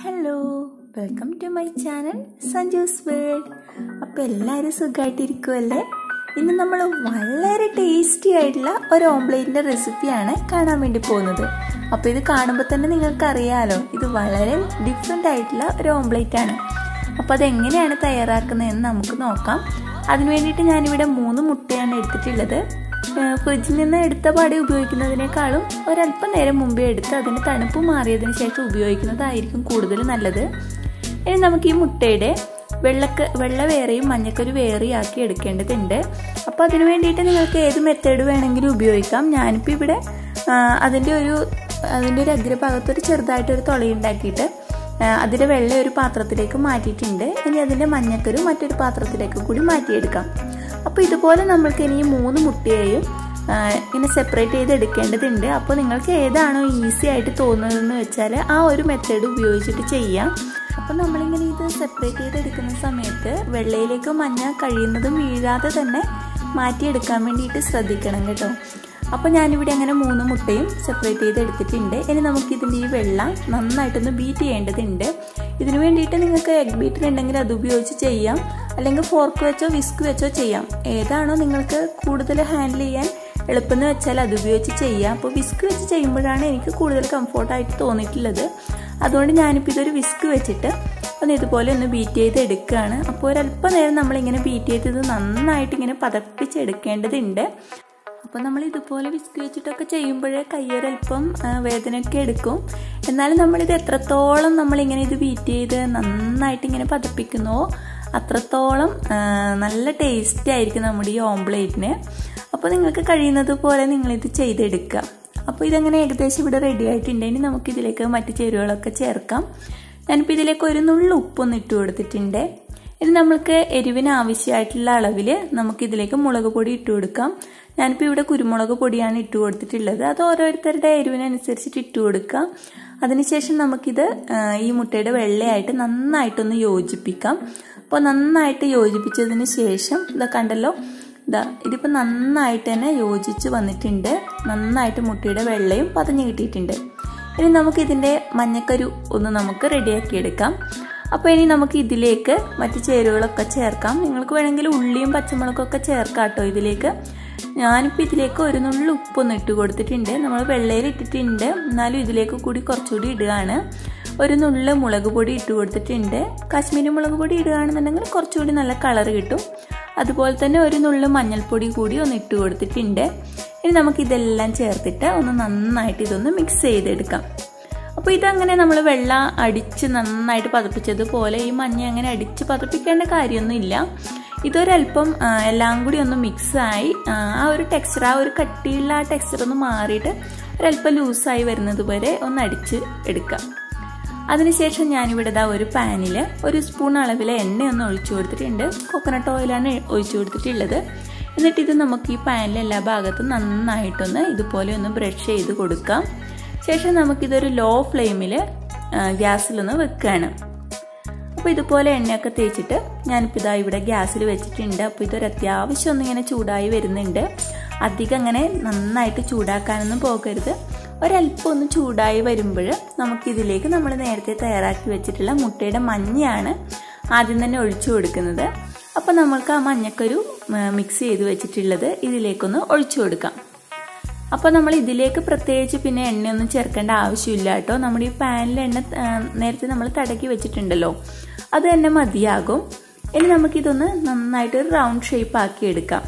hello welcome to my channel Sanju's world അപ്പോൾ എല്ലാവരും സുഖമായിട്ടിരിക്കുമല്ലേ ഇന്ന് നമ്മൾ വളരെ ടേസ്റ്റി ആയിട്ടുള്ള ഒരു ഓംപ്ലേറ്റിൻ്റെ റെസിപ്പിയാണ് കാണാൻ വേണ്ടി പോകുന്നത് അപ്പോൾ ഇത് കാണുമ്പോൾ തന്നെ നിങ്ങൾക്ക് അറിയാലോ ഇത് വളരെ ഡിഫറെൻ്റ് ആയിട്ടുള്ള ഒരു ഓംപ്ലേറ്റ് ആണ് അപ്പോൾ അതെങ്ങനെയാണ് തയ്യാറാക്കുന്നതെന്ന് നമുക്ക് നോക്കാം അതിന് വേണ്ടിയിട്ട് ഞാനിവിടെ മൂന്ന് മുട്ടയാണ് എടുത്തിട്ടുള്ളത് ഫ്രിഡ്ജിൽ നിന്ന് എടുത്ത പാടെ ഉപയോഗിക്കുന്നതിനേക്കാളും ഒരല്പം നേരം മുമ്പേ എടുത്ത് അതിന് തണുപ്പ് മാറിയതിന് ശേഷം ഉപയോഗിക്കുന്നതായിരിക്കും കൂടുതൽ നല്ലത് ഇനി നമുക്ക് ഈ മുട്ടയുടെ വെള്ളക്ക് വെള്ള വേറെയും മഞ്ഞക്കരു വേറെയും ആക്കി എടുക്കേണ്ടതുണ്ട് അപ്പോൾ അതിന് വേണ്ടിയിട്ട് നിങ്ങൾക്ക് ഏത് മെത്തേഡ് വേണമെങ്കിലും ഉപയോഗിക്കാം ഞാനിപ്പോൾ ഇവിടെ അതിൻ്റെ ഒരു അതിൻ്റെ ഒരു അഗ്രഭാഗത്തൊരു ചെറുതായിട്ടൊരു തുളയുണ്ടാക്കിയിട്ട് അതിൻ്റെ വെള്ള ഒരു പാത്രത്തിലേക്ക് മാറ്റിയിട്ടുണ്ട് ഇനി അതിൻ്റെ മഞ്ഞക്കരു മറ്റൊരു പാത്രത്തിലേക്ക് കൂടി മാറ്റിയെടുക്കാം അപ്പോൾ ഇതുപോലെ നമ്മൾക്ക് ഇനി ഈ മൂന്ന് മുട്ടയെയും ഇങ്ങനെ സെപ്പറേറ്റ് ചെയ്ത് എടുക്കേണ്ടതുണ്ട് അപ്പോൾ നിങ്ങൾക്ക് ഏതാണോ ഈസി ആയിട്ട് തോന്നുന്നതെന്ന് വെച്ചാൽ ആ ഒരു മെത്തേഡ് ഉപയോഗിച്ചിട്ട് ചെയ്യാം അപ്പോൾ നമ്മളിങ്ങനെ ഇത് സെപ്പറേറ്റ് ചെയ്ത് എടുക്കുന്ന സമയത്ത് വെള്ളയിലേക്ക് മഞ്ഞ കഴിയുന്നതും വീഴാതെ തന്നെ മാറ്റിയെടുക്കാൻ വേണ്ടിയിട്ട് ശ്രദ്ധിക്കണം കേട്ടോ അപ്പോൾ ഞാനിവിടെ അങ്ങനെ മൂന്ന് മുട്ടയും സെപ്പറേറ്റ് ചെയ്ത് എടുത്തിട്ടുണ്ട് ഇനി നമുക്കിതിൻ്റെ ഈ വെള്ളം നന്നായിട്ടൊന്ന് ബീറ്റ് ചെയ്യേണ്ടതുണ്ട് ഇതിനു വേണ്ടിയിട്ട് നിങ്ങൾക്ക് എഗ് ബീറ്റർ ഉണ്ടെങ്കിൽ അത് ഉപയോഗിച്ച് ചെയ്യാം അല്ലെങ്കിൽ ഫോർക്ക് വെച്ചോ വിസ്ക് വെച്ചോ ചെയ്യാം ഏതാണോ നിങ്ങൾക്ക് കൂടുതൽ ഹാൻഡിൽ ചെയ്യാൻ എളുപ്പമെന്ന് വെച്ചാൽ അത് ഉപയോഗിച്ച് ചെയ്യാം അപ്പോൾ വിസ്ക് വെച്ച് ചെയ്യുമ്പോഴാണ് എനിക്ക് കൂടുതൽ കംഫോർട്ടായിട്ട് തോന്നിയിട്ടുള്ളത് അതുകൊണ്ട് ഞാനിപ്പോൾ ഇതൊരു വിസ്ക് വെച്ചിട്ട് ഒന്ന് ഇതുപോലെ ഒന്ന് ബീറ്റ് ചെയ്ത് എടുക്കുകയാണ് അപ്പോൾ ഒരല്പം നേരം നമ്മളിങ്ങനെ ബീറ്റ് ചെയ്ത് ഇത് നന്നായിട്ട് ഇങ്ങനെ പതപ്പിച്ചെടുക്കേണ്ടതുണ്ട് അപ്പോൾ നമ്മൾ ഇതുപോലെ വിസ്ക് വെച്ചിട്ടൊക്കെ ചെയ്യുമ്പോൾ കയ്യൊരൽപ്പം വേദനയൊക്കെ എടുക്കും എന്നാലും നമ്മളിത് എത്രത്തോളം നമ്മളിങ്ങനെ ഇത് ബീറ്റ് ചെയ്ത് നന്നായിട്ട് ഇങ്ങനെ പതപ്പിക്കുന്നുവോ അത്രത്തോളം നല്ല ടേസ്റ്റ് ആയിരിക്കും നമ്മുടെ ഈ ഓംപ്ലേറ്റിന് അപ്പോൾ നിങ്ങൾക്ക് കഴിയുന്നത് പോലെ നിങ്ങളിത് ചെയ്തെടുക്കുക അപ്പോൾ ഇതങ്ങനെ ഏകദേശം ഇവിടെ റെഡി ആയിട്ടുണ്ട് ഇനി നമുക്കിതിലേക്ക് മറ്റ് ചേരുവകളൊക്കെ ചേർക്കാം ഞാനിപ്പോൾ ഇതിലേക്ക് ഒരു നുള്ളു ഉപ്പൊന്ന് ഇട്ട് കൊടുത്തിട്ടുണ്ട് ഇനി നമ്മൾക്ക് എരിവിന് ആവശ്യമായിട്ടുള്ള അളവിൽ നമുക്കിതിലേക്ക് മുളക് പൊടി ഇട്ട് കൊടുക്കാം ഞാനിപ്പോൾ ഇവിടെ കുരുമുളക് പൊടിയാണ് ഇട്ട് കൊടുത്തിട്ടുള്ളത് അത് ഓരോരുത്തരുടെ എരിവിനനുസരിച്ചിട്ട് ഇട്ട് കൊടുക്കാം അതിനുശേഷം നമുക്കിത് ഈ മുട്ടയുടെ വെള്ളയായിട്ട് നന്നായിട്ടൊന്ന് യോജിപ്പിക്കാം അപ്പോൾ നന്നായിട്ട് യോജിപ്പിച്ചതിന് ശേഷം ഇതാ കണ്ടല്ലോ ഇതാ ഇതിപ്പോൾ നന്നായിട്ട് തന്നെ യോജിച്ച് വന്നിട്ടുണ്ട് നന്നായിട്ട് മുട്ടയുടെ വെള്ളയും പതഞ്ഞു കിട്ടിയിട്ടുണ്ട് ഇനി നമുക്കിതിൻ്റെ മഞ്ഞക്കരു ഒന്ന് നമുക്ക് റെഡിയാക്കി എടുക്കാം അപ്പോൾ ഇനി നമുക്ക് ഇതിലേക്ക് മറ്റ് ചേരുവകളൊക്കെ ചേർക്കാം നിങ്ങൾക്ക് വേണമെങ്കിൽ ഉള്ളിയും പച്ചമുളകൊക്കെ ചേർക്കാം കേട്ടോ ഇതിലേക്ക് ഞാനിപ്പോൾ ഇതിലേക്ക് ഒരു നുള്ളി ഉപ്പൊന്ന് ഇട്ട് കൊടുത്തിട്ടുണ്ട് നമ്മൾ വെള്ളയിൽ ഇട്ടിട്ടുണ്ട് എന്നാലും ഇതിലേക്ക് കൂടി കുറച്ചുകൂടി ഇടുകയാണ് ഒരു നുള്ള് മുളക് പൊടി ഇട്ട് കൊടുത്തിട്ടുണ്ട് കാശ്മീരി മുളക് പൊടി ഇടുകയാണെന്നുണ്ടെങ്കിൽ കുറച്ചുകൂടി നല്ല കളർ കിട്ടും അതുപോലെ തന്നെ ഒരു നുള്ള് മഞ്ഞൾപ്പൊടി കൂടി ഒന്ന് ഇട്ട് കൊടുത്തിട്ടുണ്ട് ഇനി നമുക്ക് ഇതെല്ലാം ചേർത്തിട്ട് ഒന്ന് നന്നായിട്ട് ഇതൊന്ന് മിക്സ് ചെയ്തെടുക്കാം അപ്പോൾ ഇതങ്ങനെ നമ്മൾ വെള്ളം അടിച്ച് നന്നായിട്ട് പതപ്പിച്ചതുപോലെ ഈ മഞ്ഞ അങ്ങനെ അടിച്ച് പതപ്പിക്കേണ്ട കാര്യമൊന്നുമില്ല ഇതൊരല്പം എല്ലാം കൂടി ഒന്ന് മിക്സായി ആ ഒരു ടെക്സ്ചർ ആ ഒരു കട്ടിയുള്ള ആ ടെക്സ്ചർ ഒന്ന് മാറിയിട്ട് ഒരല്പം ലൂസായി വരുന്നത് വരെ ഒന്ന് അടിച്ച് എടുക്കാം അതിനുശേഷം ഞാനിവിടെ ഇതാ ഒരു പാനിൽ ഒരു സ്പൂൺ അളവിൽ എണ്ണ ഒന്ന് ഒഴിച്ചു കൊടുത്തിട്ടുണ്ട് കോക്കനട്ട് ഓയിലാണ് ഒഴിച്ചു കൊടുത്തിട്ടുള്ളത് എന്നിട്ട് ഇത് നമുക്ക് ഈ പാനിലെ എല്ലാ ഭാഗത്തും നന്നായിട്ടൊന്ന് ഇതുപോലെ ഒന്ന് ബ്രഷ് ചെയ്ത് കൊടുക്കാം ശേഷം നമുക്കിതൊരു ലോ ഫ്ലെയിമിൽ ഗ്യാസിലൊന്ന് വെക്കുകയാണ് അപ്പോൾ ഇതുപോലെ എണ്ണയൊക്കെ തേച്ചിട്ട് ഞാനിപ്പോൾ ഇതാ ഇവിടെ ഗ്യാസിൽ വെച്ചിട്ടുണ്ട് അപ്പോൾ ഇതൊരു അത്യാവശ്യം ഒന്നിങ്ങനെ ചൂടായി വരുന്നുണ്ട് അധികം അങ്ങനെ നന്നായിട്ട് ചൂടാക്കാനൊന്നും പോകരുത് ഒരല്പം ഒന്ന് ചൂടായി വരുമ്പോൾ നമുക്കിതിലേക്ക് നമ്മൾ നേരത്തെ തയ്യാറാക്കി വെച്ചിട്ടുള്ള മുട്ടയുടെ മഞ്ഞയാണ് ആദ്യം തന്നെ ഒഴിച്ചു കൊടുക്കുന്നത് അപ്പോൾ നമ്മൾക്ക് ആ മഞ്ഞക്കൊരു മിക്സ് ചെയ്ത് വെച്ചിട്ടുള്ളത് ഇതിലേക്കൊന്ന് ഒഴിച്ചു കൊടുക്കാം അപ്പോൾ നമ്മൾ ഇതിലേക്ക് പ്രത്യേകിച്ച് പിന്നെ എണ്ണയൊന്നും ചേർക്കേണ്ട ആവശ്യമില്ല കേട്ടോ നമ്മുടെ ഈ പാനിൽ എണ്ണ നേരത്തെ നമ്മൾ തടക്കി വെച്ചിട്ടുണ്ടല്ലോ അത് തന്നെ മതിയാകും ഇനി നമുക്കിതൊന്ന് നന്നായിട്ട് ഒരു റൗണ്ട് ഷേപ്പ് ആക്കി എടുക്കാം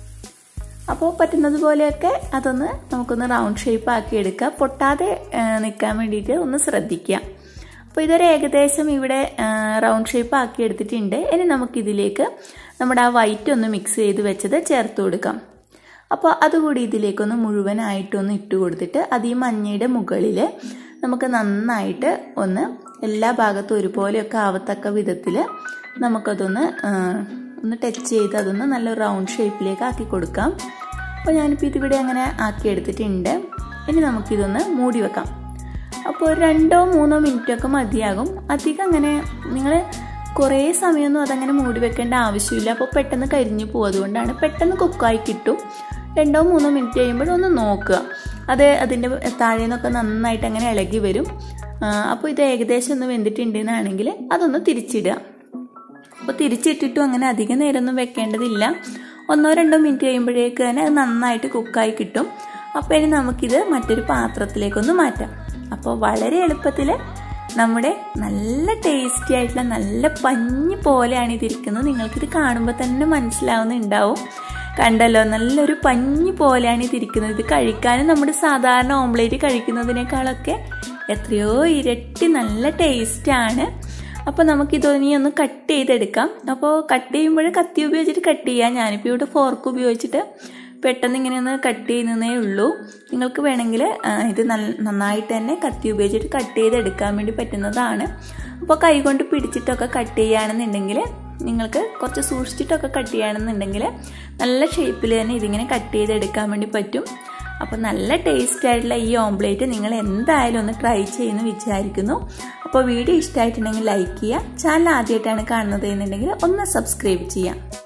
അപ്പോൾ പറ്റുന്നത് പോലെയൊക്കെ അതൊന്ന് നമുക്കൊന്ന് റൗണ്ട് ഷേപ്പ് ആക്കി എടുക്കുക പൊട്ടാതെ നിൽക്കാൻ വേണ്ടിയിട്ട് ഒന്ന് ശ്രദ്ധിക്കുക അപ്പോൾ ഇതൊരു ഏകദേശം ഇവിടെ റൗണ്ട് ഷേപ്പ് ആക്കി എടുത്തിട്ടുണ്ട് ഇനി നമുക്കിതിലേക്ക് നമ്മുടെ ആ വൈറ്റ് ഒന്ന് മിക്സ് ചെയ്ത് വെച്ചത് ചേർത്ത് കൊടുക്കാം അപ്പോൾ അതുകൂടി ഇതിലേക്കൊന്ന് മുഴുവനായിട്ടൊന്ന് ഇട്ട് കൊടുത്തിട്ട് അത് ഈ മഞ്ഞയുടെ മുകളിൽ നമുക്ക് നന്നായിട്ട് ഒന്ന് എല്ലാ ഭാഗത്തും ഒരുപോലെയൊക്കെ ആവത്തക്ക വിധത്തിൽ നമുക്കതൊന്ന് ഒന്ന് ടച്ച് ചെയ്ത് അതൊന്ന് നല്ല റൗണ്ട് ഷേപ്പിലേക്ക് ആക്കി കൊടുക്കാം അപ്പോൾ ഞാനിപ്പോൾ ഇതിവിടെ അങ്ങനെ ആക്കി എടുത്തിട്ടുണ്ട് ഇനി നമുക്കിതൊന്ന് മൂടി വെക്കാം അപ്പോൾ രണ്ടോ മൂന്നോ മിനിറ്റൊക്കെ മതിയാകും അധികം അങ്ങനെ നിങ്ങൾ കുറേ സമയമൊന്നും അതങ്ങനെ മൂടി വെക്കേണ്ട ആവശ്യമില്ല അപ്പോൾ പെട്ടെന്ന് കരിഞ്ഞു പോകും അതുകൊണ്ടാണ് പെട്ടെന്ന് കുക്കായി കിട്ടും രണ്ടോ മൂന്നോ മിനിറ്റ് കഴിയുമ്പോൾ ഒന്ന് നോക്കുക അത് അതിൻ്റെ താഴെ നിന്നൊക്കെ നന്നായിട്ട് അങ്ങനെ ഇളകി വരും അപ്പോൾ ഇത് ഏകദേശം ഒന്ന് വെന്തിട്ടുണ്ടെന്നാണെങ്കിൽ അതൊന്ന് തിരിച്ചിടുക അപ്പോൾ തിരിച്ചിട്ടിട്ടും അങ്ങനെ അധിക നേരമൊന്നും വെക്കേണ്ടതില്ല ഒന്നോ രണ്ടോ മിനിറ്റ് കഴിയുമ്പോഴേക്ക് തന്നെ അത് നന്നായിട്ട് കുക്കായി കിട്ടും അപ്പോൾ ഇനി നമുക്കിത് മറ്റൊരു പാത്രത്തിലേക്കൊന്ന് മാറ്റാം അപ്പോൾ വളരെ എളുപ്പത്തിൽ നമ്മുടെ നല്ല ടേസ്റ്റി ആയിട്ടുള്ള നല്ല പഞ്ഞി പോലെയാണ് ഇതിരിക്കുന്നത് നിങ്ങൾക്കിത് കാണുമ്പോൾ തന്നെ മനസ്സിലാവുന്നുണ്ടാവും കണ്ടല്ലോ നല്ലൊരു പഞ്ഞി പോലെയാണ് ഇതിരിക്കുന്നത് ഇത് കഴിക്കാനും നമ്മുടെ സാധാരണ ഓംലേറ്റ് കഴിക്കുന്നതിനേക്കാളൊക്കെ എത്രയോ ഇരട്ടി നല്ല ടേസ്റ്റാണ് അപ്പോൾ നമുക്കിതൊനി ഒന്ന് കട്ട് ചെയ്തെടുക്കാം അപ്പോൾ കട്ട് ചെയ്യുമ്പോൾ കത്തി ഉപയോഗിച്ചിട്ട് കട്ട് ചെയ്യാം ഞാനിപ്പോൾ ഇവിടെ ഫോർക്ക് ഉപയോഗിച്ചിട്ട് പെട്ടെന്ന് ഇങ്ങനെ ഒന്ന് കട്ട് ചെയ്യുന്നതേ ഉള്ളൂ നിങ്ങൾക്ക് വേണമെങ്കിൽ ഇത് നന്നായിട്ട് തന്നെ കത്തി ഉപയോഗിച്ചിട്ട് കട്ട് ചെയ്തെടുക്കാൻ വേണ്ടി പറ്റുന്നതാണ് അപ്പോൾ കൈകൊണ്ട് പിടിച്ചിട്ടൊക്കെ കട്ട് ചെയ്യുകയാണെന്നുണ്ടെങ്കിൽ നിങ്ങൾക്ക് കുറച്ച് സൂക്ഷിച്ചിട്ടൊക്കെ കട്ട് ചെയ്യുകയാണെന്നുണ്ടെങ്കിൽ നല്ല ഷേപ്പിൽ തന്നെ ഇതിങ്ങനെ കട്ട് ചെയ്തെടുക്കാൻ വേണ്ടി പറ്റും അപ്പോൾ നല്ല ടേസ്റ്റ് ആയിട്ടുള്ള ഈ ഓംപ്ലേറ്റ് നിങ്ങൾ എന്തായാലും ഒന്ന് ട്രൈ ചെയ്യുമെന്ന് വിചാരിക്കുന്നു അപ്പോൾ വീഡിയോ ഇഷ്ടമായിട്ടുണ്ടെങ്കിൽ ലൈക്ക് ചെയ്യുക ചാനൽ ആദ്യമായിട്ടാണ് കാണുന്നത് എന്നുണ്ടെങ്കിൽ ഒന്ന് സബ്സ്ക്രൈബ് ചെയ്യാം